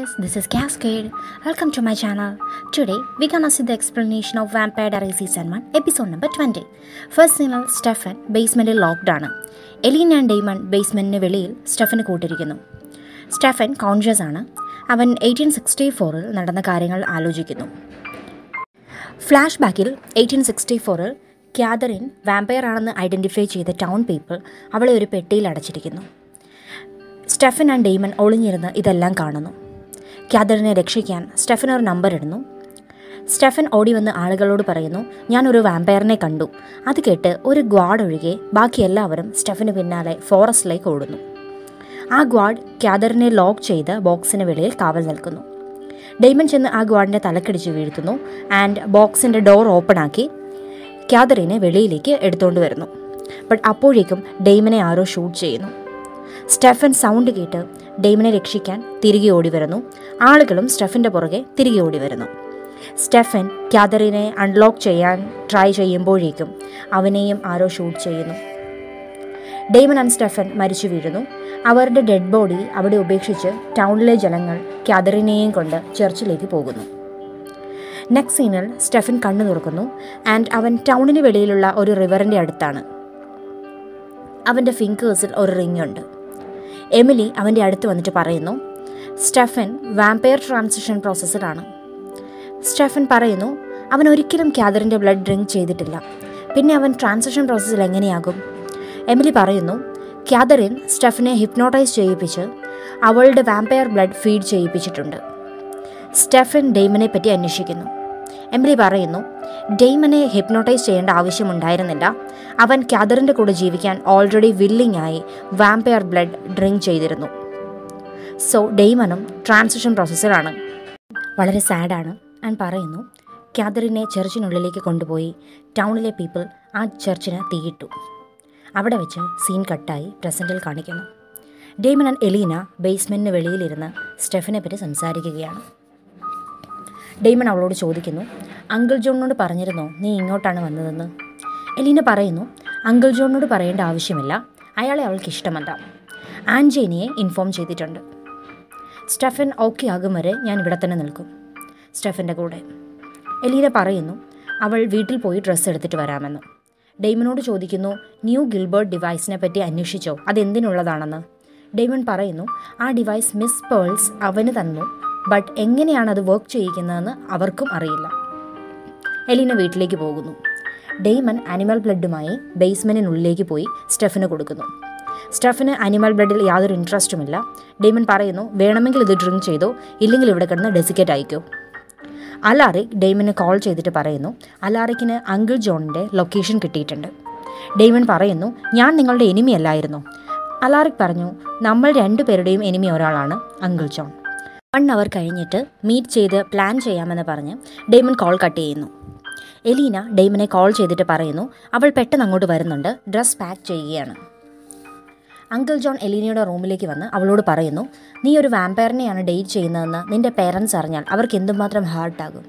guys, this is Cascade. Welcome to my channel. Today, we're gonna see the explanation of Vampire Diaries Season 1, episode number 20. First സീനിൽ Stefan ബേസ്മെൻറ്റിൽ locked ആണ് Elena and Damon ബേസ്മെൻറ്റിന് വെളിയിൽ സ്റ്റെഫന് കൂട്ടിരിക്കുന്നു Stephen conscious ആണ് അവൻ eighteen sixty ഫോറിൽ നടന്ന കാര്യങ്ങൾ ആലോചിക്കുന്നു ഫ്ലാഷ് ബാക്കിൽ എയ്റ്റീൻ സിക്സ്റ്റി ഫോറിൽ ക്യാതറിൻ വാമ്പയർ ആണെന്ന് ഐഡൻറ്റിഫൈ ചെയ്ത ടൗൺ പീപ്പിൾ അവളെ ഒരു പെട്ടിയിൽ അടച്ചിരിക്കുന്നു സ്റ്റെഫൻ ആൻഡ് ഡെയ്മൻ ഒളിഞ്ഞിരുന്ന് ഇതെല്ലാം കാണുന്നു ക്യാദറിനെ രക്ഷിക്കാൻ സ്റ്റെഫൻ ഒരു നമ്പർ ഇടുന്നു സ്റ്റെഫൻ ഓടി വന്ന് ആളുകളോട് പറയുന്നു ഞാനൊരു വാമ്പയറിനെ കണ്ടു അത് കേട്ട് ഒരു ഗ്വാഡ് ഒഴികെ ബാക്കി എല്ലാവരും സ്റ്റെഫന് പിന്നാലെ ഫോറസ്റ്റിലേക്ക് ഓടുന്നു ആ ഗ്വാഡ് ക്യാദറിനെ ലോക്ക് ചെയ്ത് ബോക്സിന് വെളിയിൽ കാവൽ നിൽക്കുന്നു ഡെയ്മൻ ചെന്ന് ആ ഗ്വാഡിൻ്റെ തലക്കടിച്ച് വീഴ്ത്തുന്നു ആൻഡ് ബോക്സിൻ്റെ ഡോർ ഓപ്പൺ ആക്കി ക്യാദറിനെ വെളിയിലേക്ക് എടുത്തുകൊണ്ട് വരുന്നു ബട്ട് അപ്പോഴേക്കും ഡെയ്മനെ ആരോ ഷൂട്ട് ചെയ്യുന്നു സ്റ്റെഫൻ സൗണ്ട് കേട്ട് ഡെയ്മനെ രക്ഷിക്കാൻ തിരികെ ഓടി വരുന്നു ആളുകളും സ്റ്റെഫിൻ്റെ പുറകെ തിരികെ ഓടി വരുന്നു സ്റ്റെഫൻ ക്യാദറിനെ അൺലോക്ക് ചെയ്യാൻ ട്രൈ ചെയ്യുമ്പോഴേക്കും അവനെയും ആരോ ഷൂട്ട് ചെയ്യുന്നു ഡെയ്മൻ ആൻഡ് സ്റ്റെഫൻ മരിച്ചു വീഴുന്നു അവരുടെ ഡെഡ് ബോഡി അവിടെ ഉപേക്ഷിച്ച് ടൗണിലെ ജനങ്ങൾ ക്യാദറിനെയും കൊണ്ട് ചർച്ചിലേക്ക് പോകുന്നു നെക്സ്റ്റ് സീനിൽ സ്റ്റെഫൻ കണ്ണു തുറക്കുന്നു ആൻഡ് അവൻ ടൗണിന് വെളിയിലുള്ള ഒരു റിവറിൻ്റെ അടുത്താണ് അവൻ്റെ ഫിംഗേഴ്സിൽ ഒരു റിംഗ് ഉണ്ട് എമിലി അവൻ്റെ അടുത്ത് വന്നിട്ട് പറയുന്നു സ്റ്റെഫൻ വാമ്പയർ ട്രാൻസിഷൻ പ്രോസസ്സിലാണ് സ്റ്റെഫൻ പറയുന്നു അവൻ ഒരിക്കലും ക്യാദറിൻ്റെ ബ്ലഡ് ഡ്രിങ്ക് ചെയ്തിട്ടില്ല പിന്നെ അവൻ ട്രാൻസിഷൻ പ്രോസസ്സിൽ എങ്ങനെയാകും എമിലി പറയുന്നു ക്യാദറിൻ സ്റ്റെഫനെ ഹിപ്നോട്ടൈസ് ചെയ്യിപ്പിച്ച് അവളുടെ വാമ്പയർ ബ്ലഡ് ഫീഡ് ചെയ്യിപ്പിച്ചിട്ടുണ്ട് സ്റ്റെഫൻ ഡെയ്മനെ പറ്റി അന്വേഷിക്കുന്നു എമിലി പറയുന്നു ഡെയ്മനെ ഹിപ്നോട്ടൈസ് ചെയ്യേണ്ട ആവശ്യമുണ്ടായിരുന്നില്ല അവൻ ക്യാദറിൻ്റെ കൂടെ ജീവിക്കാൻ ഓൾറെഡി വില്ലിംഗ് ആയി വാമ്പയർ ബ്ലഡ് ഡ്രിങ്ക് ചെയ്തിരുന്നു സോ ഡെയ്മനും ട്രാൻസിഷൻ പ്രോസസ്സിലാണ് വളരെ സാഡാണ് ആൻഡ് പറയുന്നു ക്യാദറിനെ ചർച്ചിനുള്ളിലേക്ക് കൊണ്ടുപോയി ടൗണിലെ പീപ്പിൾ ആ ചർച്ചിന് തീയിട്ടു അവിടെ വെച്ച് സീൻ കട്ടായി പ്രസൻറ്റിൽ കാണിക്കുന്നു ഡെയ്മൻ ആൻഡ് എലീന ബേസ്മെൻറ്റിന് വെളിയിലിരുന്ന് സ്റ്റെഫിനെ പറ്റി സംസാരിക്കുകയാണ് ഡെയ്മൺ അവളോട് ചോദിക്കുന്നു അങ്കിൾ ജോണിനോട് പറഞ്ഞിരുന്നോ നീ ഇങ്ങോട്ടാണ് വന്നതെന്ന് എലീന പറയുന്നു അങ്കിൾ ജോണിനോട് പറയേണ്ട ആവശ്യമില്ല അയാളെ അവൾക്ക് ഇഷ്ടമല്ല ആൻജേനിയെ ഇൻഫോം ചെയ്തിട്ടുണ്ട് സ്റ്റെഫൻ ഓക്കെ ആകും വരെ ഞാൻ ഇവിടെ തന്നെ നിൽക്കും സ്റ്റെഫൻ്റെ കൂടെ എലീന പറയുന്നു അവൾ വീട്ടിൽ പോയി ഡ്രസ്സ് എടുത്തിട്ട് വരാമെന്ന് ഡെയ്മനോട് ചോദിക്കുന്നു ന്യൂ ഗിൽബർട്ട് ഡിവൈസിനെ പറ്റി അന്വേഷിച്ചോ അതെന്തിനുള്ളതാണെന്ന് ഡെയ്മൺ പറയുന്നു ആ ഡിവൈസ് മിസ് പേൾസ് അവന് തന്നു ബട്ട് എങ്ങനെയാണ് അത് വർക്ക് ചെയ്യിക്കുന്നതെന്ന് അവർക്കും അറിയില്ല എലീന വീട്ടിലേക്ക് പോകുന്നു ഡെയ്മൻ അനിമൽ ബ്ലഡുമായി ബേസ്മെൻറ്റിനുള്ളിലേക്ക് പോയി സ്റ്റെഫിന് കൊടുക്കുന്നു സ്റ്റെഫിന് അനിമൽ ബ്ലഡിൽ യാതൊരു ഇൻട്രസ്റ്റുമില്ല ഡെയ്മൻ പറയുന്നു വേണമെങ്കിൽ ഇത് ഡ്രിങ്ക് ചെയ്തോ ഇല്ലെങ്കിൽ ഇവിടെ കിടന്ന് ഡെസിക്കേറ്റ് അയക്കോ അലാറിക് ഡെയ്മന് കോൾ ചെയ്തിട്ട് പറയുന്നു അലാറിക്കിന് അങ്കിൾ ജോണിൻ്റെ ലൊക്കേഷൻ കിട്ടിയിട്ടുണ്ട് ഡെയ്മൻ പറയുന്നു ഞാൻ നിങ്ങളുടെ എനിമി അല്ലായിരുന്നു അലാറിക് പറഞ്ഞു നമ്മൾ രണ്ടുപേരുടെയും എനിമി ഒരാളാണ് അങ്കിൾ ജോൺ വൺ അവർ കഴിഞ്ഞിട്ട് മീറ്റ് ചെയ്ത് പ്ലാൻ ചെയ്യാമെന്ന് പറഞ്ഞ് ഡെയ്മൻ കോൾ കട്ട് ചെയ്യുന്നു എലീന ഡെയ്മനെ കോൾ ചെയ്തിട്ട് പറയുന്നു അവൾ പെട്ടെന്ന് അങ്ങോട്ട് വരുന്നുണ്ട് ഡ്രസ് പാക്ക് ചെയ്യുകയാണ് അങ്കിൾ ജോൺ എലീനയുടെ റൂമിലേക്ക് വന്ന് അവളോട് പറയുന്നു നീ ഒരു വാമ്പയറിനെയാണ് ഡേറ്റ് ചെയ്യുന്നതെന്ന് നിന്റെ പേരൻസ് അറിഞ്ഞാൽ അവർക്ക് എന്തുമാത്രം ഹാർട്ടാകും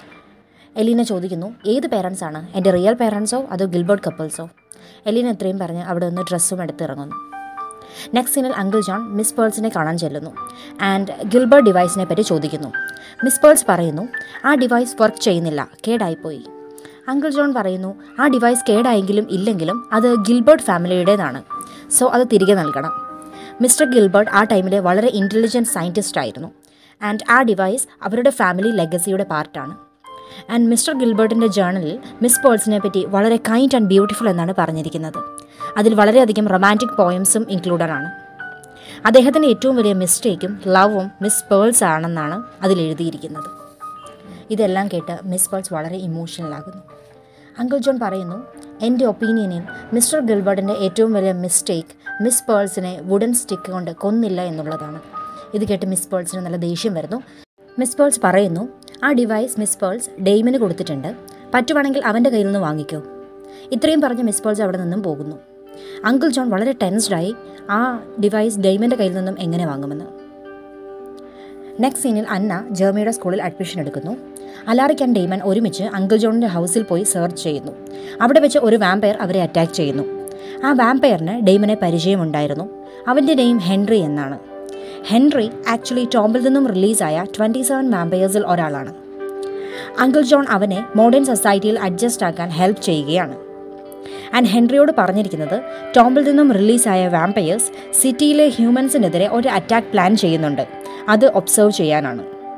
എലീന ചോദിക്കുന്നു ഏത് പേരൻസ് ആണ് എൻ്റെ റിയൽ പേരൻസോ അതോ ഗിൽബർട്ട് കപ്പിൾസോ എലീന ഇത്രയും പറഞ്ഞ് അവിടെ നിന്ന് ഡ്രസ്സും എടുത്ത് ഇറങ്ങുന്നു നെക്സ്റ്റ് സീനിൽ അങ്കിൾ ജോൺ മിസ് പേൾസിനെ കാണാൻ ചെല്ലുന്നു ആൻഡ് ഗിൽബർട്ട് ഡിവൈസിനെ പറ്റി ചോദിക്കുന്നു മിസ് പേൾസ് പറയുന്നു ആ ഡിവൈസ് വർക്ക് ചെയ്യുന്നില്ല കേടായിപ്പോയി അങ്കിൾ ജോൺ പറയുന്നു ആ ഡിവൈസ് കേടായെങ്കിലും ഇല്ലെങ്കിലും അത് ഗിൽബർട്ട് ഫാമിലിയുടേതാണ് സോ അത് തിരികെ നൽകണം മിസ്റ്റർ ഗിൽബർട്ട് ആ ടൈമിലെ വളരെ ഇൻ്റലിജൻറ്റ് സയൻറ്റിസ്റ്റ് ആയിരുന്നു ആൻഡ് ആ ഡിവൈസ് അവരുടെ ഫാമിലി ലെഗസിയുടെ പാർട്ടാണ് ആൻഡ് മിസ്റ്റർ ഗിൽബർട്ടിൻ്റെ ജേണലിൽ മിസ് പേൾസിനെ പറ്റി വളരെ കൈൻഡ് ആൻഡ് ബ്യൂട്ടിഫുൾ എന്നാണ് പറഞ്ഞിരിക്കുന്നത് അതിൽ വളരെയധികം റൊമാൻറ്റിക് പോയംസും ഇൻക്ലൂഡഡ് ആണ് അദ്ദേഹത്തിൻ്റെ ഏറ്റവും വലിയ മിസ്റ്റേക്കും ലവും മിസ് പേൾസ് ആണെന്നാണ് അതിൽ എഴുതിയിരിക്കുന്നത് ഇതെല്ലാം കേട്ട് മിസ് പേൾസ് വളരെ ഇമോഷണൽ ആകുന്നു അങ്കിൾ ജോൺ പറയുന്നു എൻ്റെ ഒപ്പീനിയനിൽ മിസ്റ്റർ ഗിൽബർട്ടിൻ്റെ ഏറ്റവും വലിയ മിസ്റ്റേക്ക് മിസ് പേൾസിനെ വുഡൻ സ്റ്റിക്ക് കൊണ്ട് കൊന്നില്ല എന്നുള്ളതാണ് ഇത് കേട്ട് മിസ് പേൾസിന് നല്ല ദേഷ്യം വരുന്നു മിസ് പേൾസ് പറയുന്നു ആ ഡിവൈസ് മിസ് പേൾസ് ഡെയ്മിന് കൊടുത്തിട്ടുണ്ട് പറ്റുവാണെങ്കിൽ അവൻ്റെ കയ്യിൽ നിന്ന് വാങ്ങിക്കോ ഇത്രയും പറഞ്ഞ് മിസ് പേൾസ് അവിടെ നിന്നും പോകുന്നു അങ്കിൾ ജോൺ വളരെ ടെൻസ്ഡായി ആ ഡിവൈസ് ഡെയ്മിൻ്റെ കയ്യിൽ നിന്നും എങ്ങനെ വാങ്ങുമെന്ന് നെക്സ്റ്റ് സീനിൽ അന്ന ജർമിയുടെ സ്കൂളിൽ അഡ്മിഷൻ എടുക്കുന്നു അലാറിക് ആൻഡ് ഡെയ്മൻ ഒരുമിച്ച് അങ്കിൾ ജോണിൻ്റെ ഹൗസിൽ പോയി സെർച്ച് ചെയ്യുന്നു അവിടെ വെച്ച് ഒരു വാമ്പയർ അവരെ അറ്റാക്ക് ചെയ്യുന്നു ആ വാമ്പയറിന് ഡെയ്മനെ പരിചയമുണ്ടായിരുന്നു അവൻ്റെ നെയിം ഹെൻറി എന്നാണ് ഹെൻറി ആക്ച്വലി ടോംബിൽ നിന്നും റിലീസായ ട്വൻറ്റി സെവൻ വാമ്പയേഴ്സിൽ ഒരാളാണ് അങ്കിൾ ജോൺ അവനെ മോഡേൺ സൊസൈറ്റിയിൽ അഡ്ജസ്റ്റ് ആക്കാൻ ഹെൽപ്പ് ചെയ്യുകയാണ് ആൻഡ് ഹെൻറിയോട് പറഞ്ഞിരിക്കുന്നത് ടോംബിൽ നിന്നും റിലീസായ വാമ്പയേഴ്സ് സിറ്റിയിലെ ഹ്യൂമൻസിനെതിരെ ഒരു അറ്റാക്ക് പ്ലാൻ ചെയ്യുന്നുണ്ട് അത് ഒബ്സർവ് ചെയ്യാനാണ്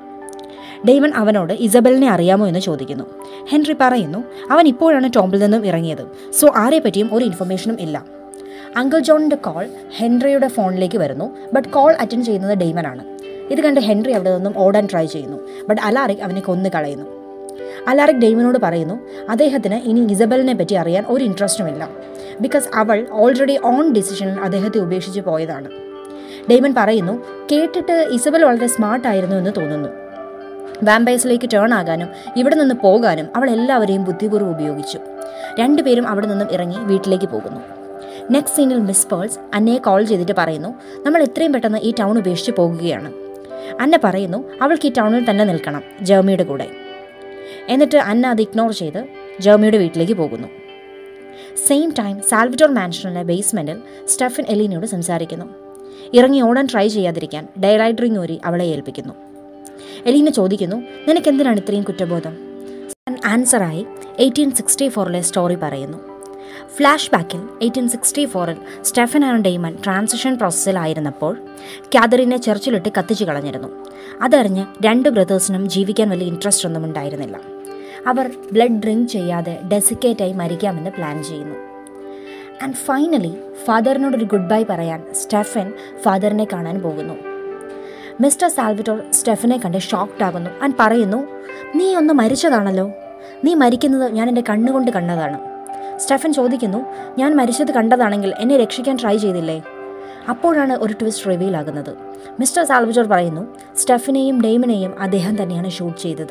ഡെയ്മൺ അവനോട് ഇസബലിനെ അറിയാമോ എന്ന് ചോദിക്കുന്നു ഹെൻറി പറയുന്നു അവൻ ഇപ്പോഴാണ് ടോംബിൽ നിന്നും ഇറങ്ങിയത് സോ ആരെ പറ്റിയും ഒരു ഇൻഫർമേഷനും ഇല്ല അങ്കിൾ ജോണിൻ്റെ കോൾ ഹെൻറിയുടെ ഫോണിലേക്ക് വരുന്നു ബട്ട് കോൾ അറ്റൻഡ് ചെയ്യുന്നത് ഡെയ്മൻ ആണ് ഇത് കണ്ട് ഹെൻറി അവിടെ നിന്നും ഓടാൻ ട്രൈ ചെയ്യുന്നു ബട്ട് അലാറിക് അവനെ കൊന്നു കളയുന്നു അലാറിക് ഡെയ്മനോട് പറയുന്നു അദ്ദേഹത്തിന് ഇനി ഇസബലിനെ പറ്റി അറിയാൻ ഒരു ഇൻട്രസ്റ്റുമില്ല ബിക്കോസ് അവൾ ഓൾറെഡി ഓൺ ഡിസിഷനിൽ അദ്ദേഹത്തെ ഉപേക്ഷിച്ച് പോയതാണ് ഡെയ്മൻ പറയുന്നു കേട്ടിട്ട് ഇസബൽ വളരെ സ്മാർട്ട് ആയിരുന്നു എന്ന് തോന്നുന്നു വാമ്പയസിലേക്ക് ടേൺ ആകാനും ഇവിടെ നിന്ന് പോകാനും അവൾ എല്ലാവരെയും ബുദ്ധിപൂർവ്വം ഉപയോഗിച്ചു രണ്ടുപേരും അവിടെ നിന്നും ഇറങ്ങി വീട്ടിലേക്ക് പോകുന്നു നെക്സ്റ്റ് സീനിൽ മിസ് പേൾസ് അന്നയെ കോൾ ചെയ്തിട്ട് പറയുന്നു നമ്മൾ എത്രയും പെട്ടെന്ന് ഈ ടൗൺ ഉപേക്ഷിച്ച് പോകുകയാണ് അന്ന പറയുന്നു അവൾക്ക് ഈ ടൗണിൽ തന്നെ നിൽക്കണം ജർമിയുടെ കൂടെ എന്നിട്ട് അന്ന അത് ഇഗ്നോർ ചെയ്ത് ജർമിയുടെ വീട്ടിലേക്ക് പോകുന്നു സെയിം ടൈം സാൽവിറ്റോർ മാൻഷനിലെ ബേസ്മെൻറ്റിൽ സ്റ്റഫൻ എലീനയോട് സംസാരിക്കുന്നു ഇറങ്ങി ഓടാൻ ട്രൈ ചെയ്യാതിരിക്കാൻ ഡയലൈറ്റ് റിംഗ് ഊരി അവളെ ഏൽപ്പിക്കുന്നു എലീന ചോദിക്കുന്നു നിനക്ക് എന്തിനാണ് ഇത്രയും കുറ്റബോധം ആൻസറായി എയ്റ്റീൻ സിക്സ്റ്റി ഫോറിലെ സ്റ്റോറി പറയുന്നു ഫ്ലാഷ് ബാക്കിൽ എയ്റ്റീൻ സിക്സ്റ്റി ഫോറിൽ സ്റ്റെഫൻ ആൻഡ് ഡെയ്മൺ ട്രാൻസിഷൻ പ്രോസസ്സിലായിരുന്നപ്പോൾ കാതറിനെ ചർച്ചിലിട്ട് കത്തിച്ചു കളഞ്ഞിരുന്നു അതറിഞ്ഞ് രണ്ട് ബ്രദേഴ്സിനും ജീവിക്കാൻ വലിയ ഇൻട്രസ്റ്റ് ഒന്നും ഉണ്ടായിരുന്നില്ല അവർ ബ്ലഡ് ഡ്രിങ്ക് ചെയ്യാതെ ഡെസിക്കേറ്റായി മരിക്കാമെന്ന് പ്ലാൻ ചെയ്യുന്നു ആൻഡ് ഫൈനലി ഫാദറിനോടൊരു ഗുഡ് ബൈ പറയാൻ സ്റ്റെഫൻ ഫാദറിനെ കാണാൻ പോകുന്നു മിസ്റ്റർ സാൽവിറ്റോർ സ്റ്റെഫനെ കണ്ട് ഷോക്ക്ഡ് ആകുന്നു ആൻഡ് പറയുന്നു നീ ഒന്ന് മരിച്ചതാണല്ലോ നീ മരിക്കുന്നത് ഞാൻ എൻ്റെ കണ്ണുകൊണ്ട് കണ്ടതാണ് സ്റ്റെഫൻ ചോദിക്കുന്നു ഞാൻ മരിച്ചത് കണ്ടതാണെങ്കിൽ എന്നെ രക്ഷിക്കാൻ ട്രൈ ചെയ്തില്ലേ അപ്പോഴാണ് ഒരു ട്വിസ്റ്റ് റിവീൽ ആകുന്നത് മിസ്റ്റർ സാൽവിറ്റോർ പറയുന്നു സ്റ്റെഫിനെയും ഡെയ്മിനെയും അദ്ദേഹം തന്നെയാണ് ഷൂട്ട് ചെയ്തത്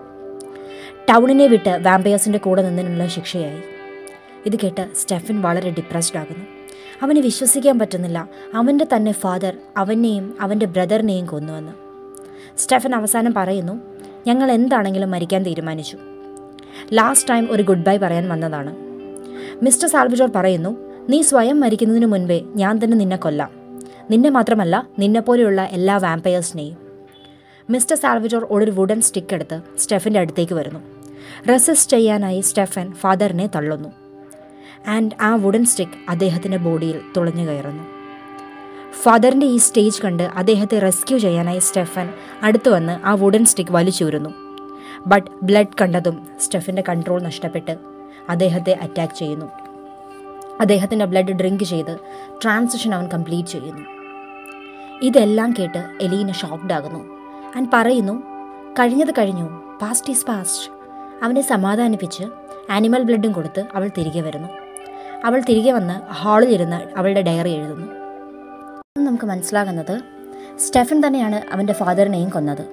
ടൗണിനെ വിട്ട് വാമ്പയേഴ്സിൻ്റെ കൂടെ നിന്നതിനുള്ള ശിക്ഷയായി ഇത് കേട്ട് സ്റ്റെഫൻ വളരെ ഡിപ്രസ്ഡ് ആകുന്നു അവന് വിശ്വസിക്കാൻ പറ്റുന്നില്ല അവൻ്റെ തന്നെ ഫാദർ അവനെയും അവൻ്റെ ബ്രദറിനെയും കൊന്നുവെന്ന് സ്റ്റെഫൻ അവസാനം പറയുന്നു ഞങ്ങൾ എന്താണെങ്കിലും മരിക്കാൻ തീരുമാനിച്ചു ലാസ്റ്റ് ടൈം ഒരു ഗുഡ് ബൈ പറയാൻ വന്നതാണ് മിസ്റ്റർ സാൽവിജോർ പറയുന്നു നീ സ്വയം മരിക്കുന്നതിന് മുൻപേ ഞാൻ തന്നെ നിന്നെ കൊല്ലാം നിന്നെ മാത്രമല്ല നിന്നെപ്പോലെയുള്ള എല്ലാ വാമ്പയേഴ്സിനെയും മിസ്റ്റർ സാൽവിജോർ ഒരു വുഡൻ സ്റ്റിക്ക് എടുത്ത് സ്റ്റെഫിൻ്റെ അടുത്തേക്ക് വരുന്നു റെസിസ്റ്റ് ചെയ്യാനായി സ്റ്റെഫൻ ഫാദറിനെ തള്ളുന്നു ആൻഡ് ആ വുഡൻ സ്റ്റിക്ക് അദ്ദേഹത്തിൻ്റെ ബോഡിയിൽ തുളഞ്ഞു കയറുന്നു ഫാദറിൻ്റെ ഈ സ്റ്റേജ് കണ്ട് അദ്ദേഹത്തെ റെസ്ക്യൂ ചെയ്യാനായി സ്റ്റെഫൻ അടുത്തു വന്ന് ആ വുഡൻ സ്റ്റിക്ക് വലിച്ചൂരുന്നു ബട്ട് ബ്ലഡ് കണ്ടതും സ്റ്റെഫിൻ്റെ കൺട്രോൾ നഷ്ടപ്പെട്ട് അദ്ദേഹത്തെ അറ്റാക്ക് ചെയ്യുന്നു അദ്ദേഹത്തിൻ്റെ ബ്ലഡ് ഡ്രിങ്ക് ചെയ്ത് ട്രാൻസിഷൻ അവൻ കംപ്ലീറ്റ് ചെയ്യുന്നു ഇതെല്ലാം കേട്ട് എലീന ഷോക്ക്ഡ് ആകുന്നു ആൻഡ് പറയുന്നു കഴിഞ്ഞത് കഴിഞ്ഞു പാസ്റ്റ് ഈസ് പാസ്റ്റ് അവനെ സമാധാനിപ്പിച്ച് ആനിമൽ ബ്ലഡും കൊടുത്ത് അവൾ തിരികെ വരുന്നു അവൾ തിരികെ വന്ന് ഹാളിലിരുന്ന് അവളുടെ ഡയറി എഴുതുന്നു നമുക്ക് മനസ്സിലാകുന്നത് സ്റ്റെഫൻ തന്നെയാണ് അവൻ്റെ ഫാദറിനെയും കൊന്നത്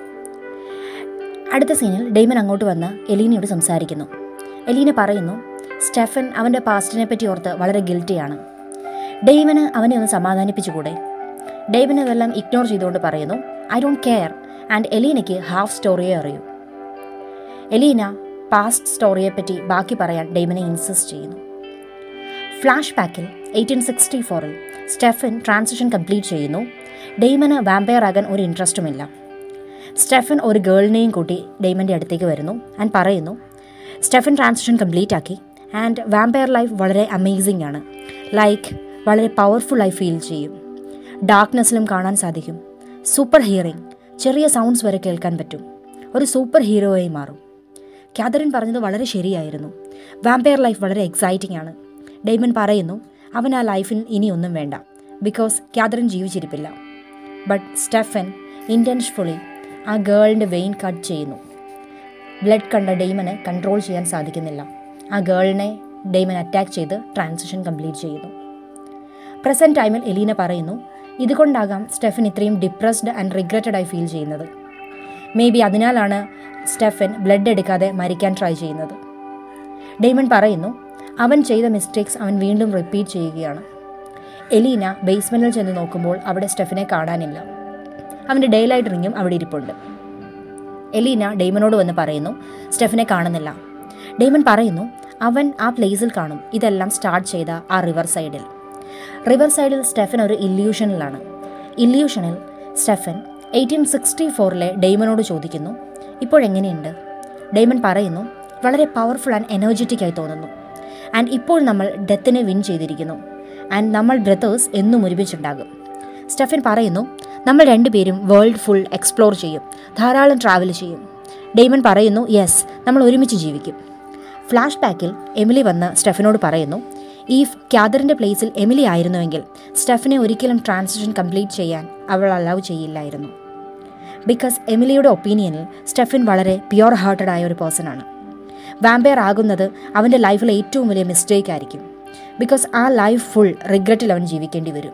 അടുത്ത സീനിൽ ഡെയ്മൻ അങ്ങോട്ട് വന്ന് എലീനയോട് സംസാരിക്കുന്നു എലീന പറയുന്നു സ്റ്റെഫൻ അവൻ്റെ പാസ്റ്റിനെ പറ്റി ഓർത്ത് വളരെ ഗിൽറ്റിയാണ് ഡെയ്മന് അവനെ ഒന്ന് സമാധാനിപ്പിച്ചുകൂടെ ഡെയ്മൻ ഇതെല്ലാം ഇഗ്നോർ ചെയ്തുകൊണ്ട് പറയുന്നു ഐ ഡോണ്ട് കെയർ ആൻഡ് എലീനയ്ക്ക് ഹാഫ് സ്റ്റോറിയെ അറിയൂ എലീന പാസ്റ്റ് സ്റ്റോറിയെപ്പറ്റി ബാക്കി പറയാൻ ഡെയ്മനെ ഇൻസിസ്റ്റ് ചെയ്യുന്നു ഫ്ലാഷ് ബാക്കിൽ എയ്റ്റീൻ സിക്സ്റ്റി ഫോറിൽ സ്റ്റെഫൻ ട്രാൻസിഷൻ കംപ്ലീറ്റ് ചെയ്യുന്നു ഡെയ്മന് വാമ്പയർ ആകാൻ ഒരു ഇൻട്രസ്റ്റുമില്ല സ്റ്റെഫൻ ഒരു ഗേളിനെയും കൂട്ടി ഡെയ്മൻ്റെ അടുത്തേക്ക് വരുന്നു ആൻഡ് പറയുന്നു സ്റ്റെഫൻ ട്രാൻസിഷൻ കംപ്ലീറ്റ് ആക്കി ആൻഡ് വാമ്പയർ ലൈഫ് വളരെ അമേസിംഗ് ആണ് ലൈക്ക് വളരെ പവർഫുള്ളായി ഫീൽ ചെയ്യും ഡാർക്ക്നെസ്സിലും കാണാൻ സാധിക്കും സൂപ്പർ ഹിയറിംഗ് ചെറിയ സൗണ്ട്സ് വരെ കേൾക്കാൻ പറ്റും ഒരു സൂപ്പർ ഹീറോയായി മാറും കാതറിൻ പറഞ്ഞത് വളരെ ശരിയായിരുന്നു വാമ്പയർ ലൈഫ് വളരെ എക്സൈറ്റിംഗ് ആണ് ഡെയ്മൻ പറയുന്നു അവൻ ആ ലൈഫിൽ ഇനിയൊന്നും വേണ്ട ബിക്കോസ് കാതറിൻ ജീവിച്ചിരിപ്പില്ല ബട്ട് സ്റ്റെഫൻ ഇൻറ്റൻഷ്ഫുള്ളി ആ ഗേളിൻ്റെ വെയിൻ കട്ട് ചെയ്യുന്നു ബ്ലഡ് കണ്ട ഡെയ്മന് കൺട്രോൾ ചെയ്യാൻ സാധിക്കുന്നില്ല ആ ഗേളിനെ ഡെയ്മൻ അറ്റാക്ക് ചെയ്ത് ട്രാൻസിഷൻ കംപ്ലീറ്റ് ചെയ്യുന്നു പ്രസൻറ്റ് ടൈമിൽ എലീന പറയുന്നു ഇതുകൊണ്ടാകാം സ്റ്റെഫൻ ഇത്രയും ഡിപ്രസ്ഡ് ആൻഡ് റിഗ്രറ്റഡ് ആയി ഫീൽ ചെയ്യുന്നത് മേ ബി അതിനാലാണ് സ്റ്റെഫൻ ബ്ലഡ് എടുക്കാതെ മരിക്കാൻ ട്രൈ ചെയ്യുന്നത് ഡെയ്മൺ പറയുന്നു അവൻ ചെയ്ത മിസ്റ്റേക്സ് അവൻ വീണ്ടും റിപ്പീറ്റ് ചെയ്യുകയാണ് എലീന ബേസ്മെൻറ്റിൽ ചെന്ന് നോക്കുമ്പോൾ അവിടെ സ്റ്റെഫിനെ കാണാനില്ല അവൻ്റെ ഡേ ലൈറ്റ് റിങ്ങും അവിടെ ഇരിപ്പുണ്ട് എലീന ഡെയ്മനോട് വന്ന് പറയുന്നു സ്റ്റെഫിനെ കാണുന്നില്ല ഡെയ്മൺ പറയുന്നു അവൻ ആ പ്ലേസിൽ കാണും ഇതെല്ലാം സ്റ്റാർട്ട് ചെയ്ത ആ റിവർ സൈഡിൽ റിവർ സൈഡിൽ സ്റ്റെഫൻ ഒരു ഇല്യൂഷനിലാണ് ഇല്യൂഷനിൽ സ്റ്റെഫൻ എയ്റ്റീൻ സിക്സ്റ്റി ഫോറിലെ ഡെയ്മനോട് ചോദിക്കുന്നു ഇപ്പോഴെങ്ങനെയുണ്ട് ഡെയ്മൻ പറയുന്നു വളരെ പവർഫുൾ ആൻഡ് എനർജറ്റിക് ആയി തോന്നുന്നു ആൻഡ് ഇപ്പോൾ നമ്മൾ ഡെത്തിനെ വിൻ ചെയ്തിരിക്കുന്നു ആൻഡ് നമ്മൾ ബ്രദേഴ്സ് എന്നും ഒരുമിച്ചുണ്ടാകും സ്റ്റെഫൻ പറയുന്നു നമ്മൾ രണ്ടുപേരും വേൾഡ് ഫുൾ എക്സ്പ്ലോർ ചെയ്യും ധാരാളം ട്രാവൽ ചെയ്യും ഡെയ്മൻ പറയുന്നു യെസ് നമ്മൾ ഒരുമിച്ച് ജീവിക്കും ഫ്ലാഷ് ബാക്കിൽ എമിലി വന്ന് സ്റ്റെഫനോട് പറയുന്നു ഈ ക്യാദറിൻ്റെ പ്ലേസിൽ എമിലി ആയിരുന്നുവെങ്കിൽ സ്റ്റെഫനെ ഒരിക്കലും ട്രാൻസിഷൻ കംപ്ലീറ്റ് ചെയ്യാൻ അവൾ അലൗ ചെയ്യില്ലായിരുന്നു ബിക്കോസ് എമിലിയുടെ ഒപ്പീനിയനിൽ സ്റ്റെഫൻ വളരെ പ്യുവർ ഹാർട്ടഡ് ആയ ഒരു പേഴ്സണാണ് വാമ്പയർ ആകുന്നത് അവൻ്റെ ലൈഫിലെ ഏറ്റവും വലിയ മിസ്റ്റേക്ക് ആയിരിക്കും ബിക്കോസ് ആ ലൈഫ് ഫുൾ റിഗ്രറ്റിൽ അവൻ ജീവിക്കേണ്ടി വരും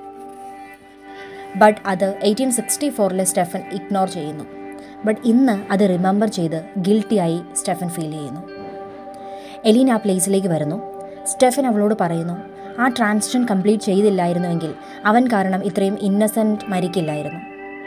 ബട്ട് അത് എയ്റ്റീൻ സിക്സ്റ്റി ഫോറിലെ സ്റ്റെഫൻ ഇഗ്നോർ ചെയ്യുന്നു ബട്ട് ഇന്ന് അത് റിമെമ്പർ ചെയ്ത് ഗിൽട്ടിയായി സ്റ്റെഫൻ ഫീൽ ചെയ്യുന്നു എലീൻ ആ പ്ലേസിലേക്ക് വരുന്നു സ്റ്റെഫൻ അവളോട് പറയുന്നു ആ ട്രാൻസിഷൻ കംപ്ലീറ്റ് ചെയ്തില്ലായിരുന്നുവെങ്കിൽ അവൻ കാരണം ഇത്രയും ഇന്നസെൻറ്റ് മരിക്കില്ലായിരുന്നു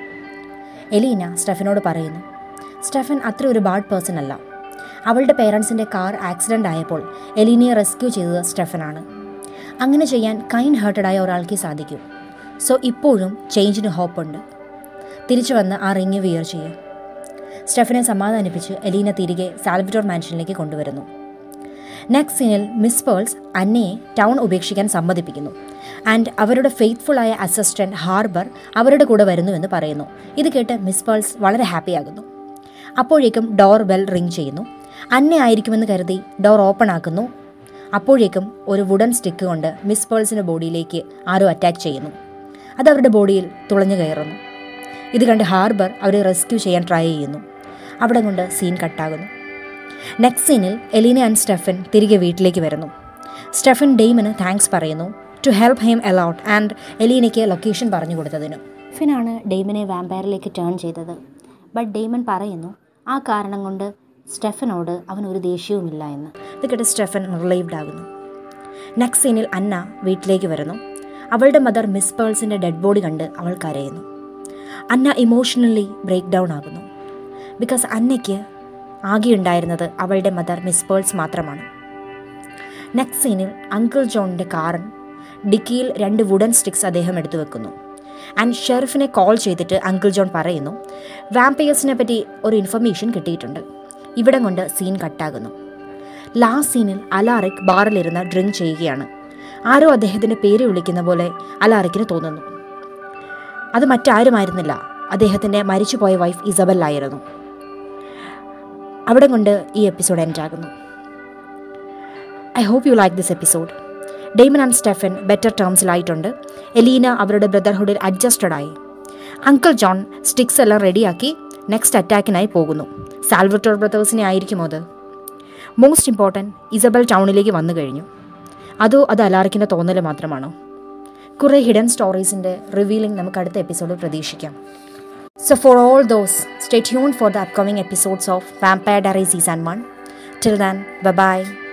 എലീന സ്റ്റെഫനോട് പറയുന്നു സ്റ്റെഫൻ അത്ര ഒരു ബാഡ് പേഴ്സൺ അല്ല അവളുടെ പേരൻസിൻ്റെ കാർ ആക്സിഡൻ്റ് ആയപ്പോൾ എലീനയെ റെസ്ക്യൂ ചെയ്തത് സ്റ്റെഫനാണ് അങ്ങനെ ചെയ്യാൻ കൈൻഡ് ഹേർട്ടഡായ ഒരാൾക്ക് സാധിക്കും സോ ഇപ്പോഴും ചേഞ്ചിന് ഹോപ്പുണ്ട് തിരിച്ചു വന്ന് ആ റിങ് വിയർ ചെയ്യും സ്റ്റെഫനെ സമാധാനിപ്പിച്ച് എലീന തിരികെ സാൽവിറ്റോർ മാൻഷനിലേക്ക് കൊണ്ടുവരുന്നു നെക്സ്റ്റ് സീനിൽ മിസ് പേൾസ് അന്നയെ ടൗൺ ഉപേക്ഷിക്കാൻ സമ്മതിപ്പിക്കുന്നു ആൻഡ് അവരുടെ ഫെയ്ത്ത്ഫുള്ളായ അസിസ്റ്റൻറ്റ് ഹാർബർ അവരുടെ കൂടെ വരുന്നുവെന്ന് പറയുന്നു ഇത് കേട്ട് മിസ് പേൾസ് വളരെ ഹാപ്പിയാകുന്നു അപ്പോഴേക്കും ഡോർ ബെൽ റിങ് ചെയ്യുന്നു അന്ന ആയിരിക്കുമെന്ന് കരുതി ഡോർ ഓപ്പൺ ആക്കുന്നു അപ്പോഴേക്കും ഒരു വുഡൻ സ്റ്റിക്ക് കൊണ്ട് മിസ് പേൾസിൻ്റെ ബോഡിയിലേക്ക് ആരോ അറ്റാക്ക് ചെയ്യുന്നു അത് അവരുടെ ബോഡിയിൽ തുളഞ്ഞു കയറുന്നു ഇത് കണ്ട് ഹാർബർ അവരെ റെസ്ക്യൂ ചെയ്യാൻ ട്രൈ ചെയ്യുന്നു അവിടെ കൊണ്ട് സീൻ കട്ടാകുന്നു നെക്സ്റ്റ് സീനിൽ എലീന ആൻഡ് സ്റ്റെഫൻ തിരികെ വീട്ടിലേക്ക് വരുന്നു സ്റ്റെഫൻ ഡെയ്മന് താങ്ക്സ് പറയുന്നു to help him a lot and എലീനയ്ക്ക് ലൊക്കേഷൻ പറഞ്ഞു കൊടുത്തതിനും ഫിനാണ് ഡെയ്മനെ വാമ്പയറിലേക്ക് ടേൺ ചെയ്തത് ബട്ട് ഡെയ്മൻ പറയുന്നു ആ കാരണം കൊണ്ട് സ്റ്റെഫനോട് അവൻ ഒരു ദേഷ്യവുമില്ല എന്ന് ഇത് കേട്ട് സ്റ്റെഫൻ റിലൈവ്ഡ് ആകുന്നു നെക്സ്റ്റ് സീനിൽ അന്ന വീട്ടിലേക്ക് വരുന്നു അവളുടെ മദർ മിസ് പേൾസിൻ്റെ ഡെഡ് ബോഡി കണ്ട് അവൾ കരയുന്നു അന്ന ഇമോഷണലി ബ്രേക്ക് ഡൗൺ ആകുന്നു ബിക്കോസ് അന്നയ്ക്ക് ആകെയുണ്ടായിരുന്നത് അവളുടെ മദർ മിസ് പേൾസ് മാത്രമാണ് നെക്സ്റ്റ് സീനിൽ അങ്കിൾ ജോണിൻ്റെ കാറൻ ഡിക്കിയിൽ രണ്ട് വുഡൻ സ്റ്റിക്സ് അദ്ദേഹം എടുത്തു വെക്കുന്നു ആൻഡ് ഷെറിഫിനെ കോൾ ചെയ്തിട്ട് അങ്കിൾ ജോൺ പറയുന്നു വാമ്പയേഴ്സിനെ പറ്റി ഒരു ഇൻഫർമേഷൻ കിട്ടിയിട്ടുണ്ട് ഇവിടം കൊണ്ട് സീൻ കട്ടാകുന്നു ലാസ്റ്റ് സീനിൽ അലാറിക് ബാറിലിരുന്ന് ഡ്രിങ്ക് ചെയ്യുകയാണ് ആരോ അദ്ദേഹത്തിൻ്റെ പേര് വിളിക്കുന്ന പോലെ അലാറിക്കിന് തോന്നുന്നു അത് മറ്റാരുമായിരുന്നില്ല അദ്ദേഹത്തിൻ്റെ മരിച്ചുപോയ വൈഫ് ഇസബല്ലായിരുന്നു അവിടെ കൊണ്ട് ഈ എപ്പിസോഡ് എൻഡ് ആകുന്നു I hope you like this episode Damon and Stefan better ടേംസിലായിട്ടുണ്ട് എലീന അവരുടെ ബ്രദർഹുഡിൽ അഡ്ജസ്റ്റഡ് ആയി അങ്കിൾ ജോൺ സ്റ്റിക്സ് എല്ലാം റെഡിയാക്കി നെക്സ്റ്റ് അറ്റാക്കിനായി പോകുന്നു സാൽവറ്റോർ ബ്രദേഴ്സിനെ ആയിരിക്കുമോ അത് മോസ്റ്റ് ഇമ്പോർട്ടൻറ്റ് ഇസബൽ ടൗണിലേക്ക് വന്നു കഴിഞ്ഞു അതോ അത് അലാറിക്കിൻ്റെ തോന്നൽ മാത്രമാണോ കുറേ ഹിഡൻ സ്റ്റോറീസിൻ്റെ റിവീലിംഗ് നമുക്ക് അടുത്ത എപ്പിസോഡിൽ പ്രതീക്ഷിക്കാം So, for all those, stay tuned for the upcoming episodes of Vampire Diaries Season 1. Till then, bye bye.